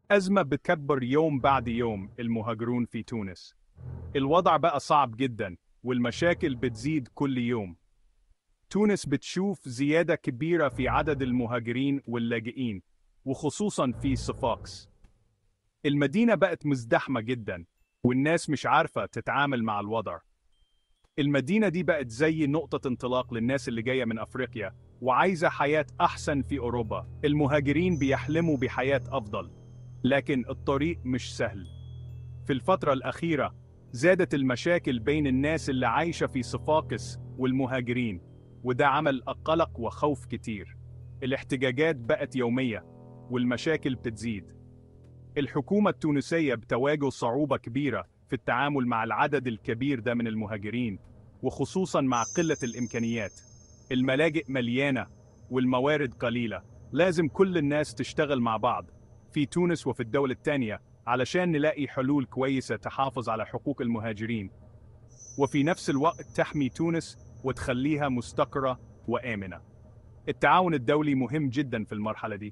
أزمة بتكبر يوم بعد يوم المهاجرون في تونس الوضع بقى صعب جدا والمشاكل بتزيد كل يوم تونس بتشوف زيادة كبيرة في عدد المهاجرين واللاجئين وخصوصا في صفاقس المدينة بقت مزدحمة جدا والناس مش عارفة تتعامل مع الوضع المدينة دي بقت زي نقطة انطلاق للناس اللي جاية من أفريقيا وعايزة حياة أحسن في أوروبا المهاجرين بيحلموا بحياة أفضل لكن الطريق مش سهل في الفترة الأخيرة زادت المشاكل بين الناس اللي عايشة في صفاقس والمهاجرين وده عمل قلق وخوف كتير الاحتجاجات بقت يومية والمشاكل بتزيد الحكومة التونسية بتواجه صعوبة كبيرة في التعامل مع العدد الكبير ده من المهاجرين وخصوصا مع قلة الإمكانيات الملاجئ مليانة والموارد قليلة لازم كل الناس تشتغل مع بعض في تونس وفي الدول التانية علشان نلاقي حلول كويسة تحافظ على حقوق المهاجرين وفي نفس الوقت تحمي تونس وتخليها مستقرة وآمنة التعاون الدولي مهم جدا في المرحلة دي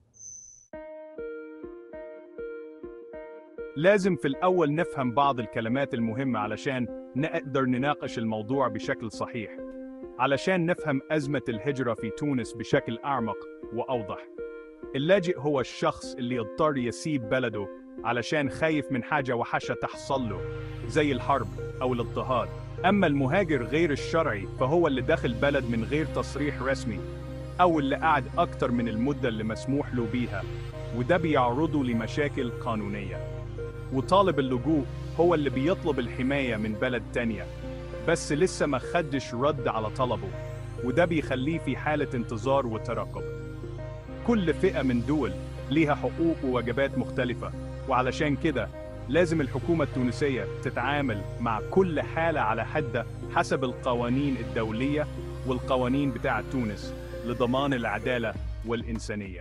لازم في الأول نفهم بعض الكلمات المهمة علشان نقدر نناقش الموضوع بشكل صحيح علشان نفهم أزمة الهجرة في تونس بشكل أعمق وأوضح اللاجئ هو الشخص اللي اضطر يسيب بلده علشان خايف من حاجة وحشة تحصل له زي الحرب أو الاضطهاد أما المهاجر غير الشرعي فهو اللي دخل بلد من غير تصريح رسمي أو اللي قعد أكتر من المدة اللي مسموح له بيها وده بيعرضه لمشاكل قانونية وطالب اللجوء هو اللي بيطلب الحماية من بلد تانية بس لسه ما خدش رد على طلبه وده بيخليه في حالة انتظار وترقب كل فئة من دول ليها حقوق وواجبات مختلفة وعلشان كده لازم الحكومة التونسية تتعامل مع كل حالة على حدة حسب القوانين الدولية والقوانين بتاعة تونس لضمان العدالة والإنسانية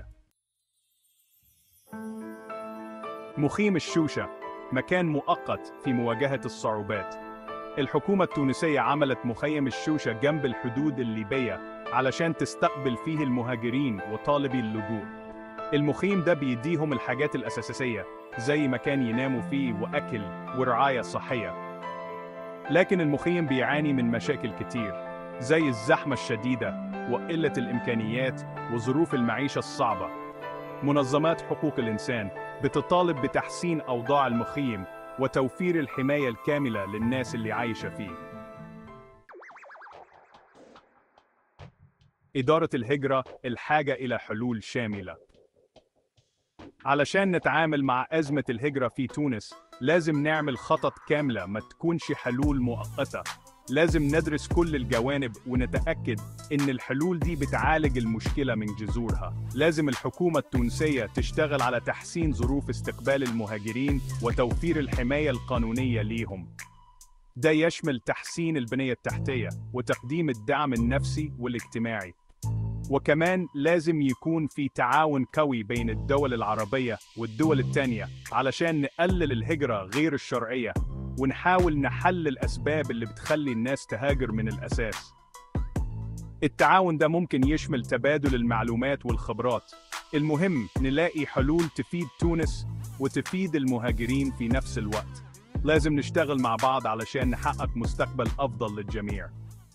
مخيم الشوشة مكان مؤقت في مواجهة الصعوبات الحكومة التونسية عملت مخيم الشوشة جنب الحدود الليبية علشان تستقبل فيه المهاجرين وطالبي اللجوء المخيم ده بيديهم الحاجات الأساسية زي مكان يناموا فيه وأكل ورعاية صحية لكن المخيم بيعاني من مشاكل كتير زي الزحمة الشديدة وقلة الإمكانيات وظروف المعيشة الصعبة منظمات حقوق الإنسان بتطالب بتحسين أوضاع المخيم وتوفير الحماية الكاملة للناس اللي عايشة فيه إدارة الهجرة الحاجة إلى حلول شاملة علشان نتعامل مع أزمة الهجرة في تونس لازم نعمل خطط كاملة ما تكونش حلول مؤقتة لازم ندرس كل الجوانب ونتأكد إن الحلول دي بتعالج المشكلة من جذورها لازم الحكومة التونسية تشتغل على تحسين ظروف استقبال المهاجرين وتوفير الحماية القانونية ليهم ده يشمل تحسين البنية التحتية وتقديم الدعم النفسي والاجتماعي وكمان لازم يكون في تعاون قوي بين الدول العربية والدول التانية علشان نقلل الهجرة غير الشرعية ونحاول نحل الأسباب اللي بتخلي الناس تهاجر من الأساس التعاون ده ممكن يشمل تبادل المعلومات والخبرات المهم نلاقي حلول تفيد تونس وتفيد المهاجرين في نفس الوقت لازم نشتغل مع بعض علشان نحقق مستقبل أفضل للجميع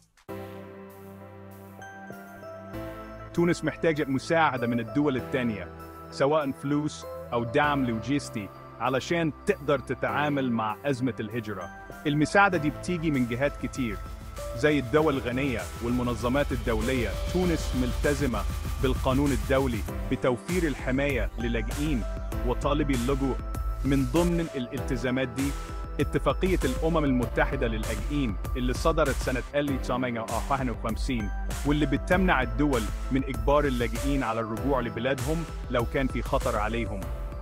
تونس محتاجة مساعدة من الدول التانية سواء فلوس أو دعم لوجستي علشان تقدر تتعامل مع أزمة الهجرة المساعدة دي بتيجي من جهات كتير زي الدول الغنية والمنظمات الدولية تونس ملتزمة بالقانون الدولي بتوفير الحماية للاجئين وطالبي اللجوء من ضمن الالتزامات دي اتفاقية الأمم المتحدة للاجئين اللي صدرت سنة 1951 واللي بتمنع الدول من إجبار اللاجئين على الرجوع لبلادهم لو كان في خطر عليهم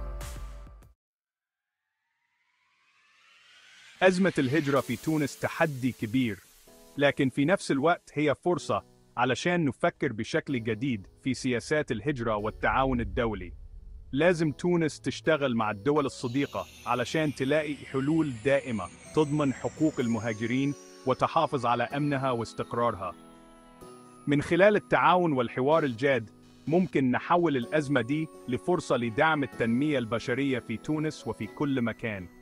أزمة الهجرة في تونس تحدي كبير لكن في نفس الوقت هي فرصة علشان نفكر بشكل جديد في سياسات الهجرة والتعاون الدولي لازم تونس تشتغل مع الدول الصديقة علشان تلاقي حلول دائمة تضمن حقوق المهاجرين وتحافظ على أمنها واستقرارها من خلال التعاون والحوار الجاد ممكن نحول الأزمة دي لفرصة لدعم التنمية البشرية في تونس وفي كل مكان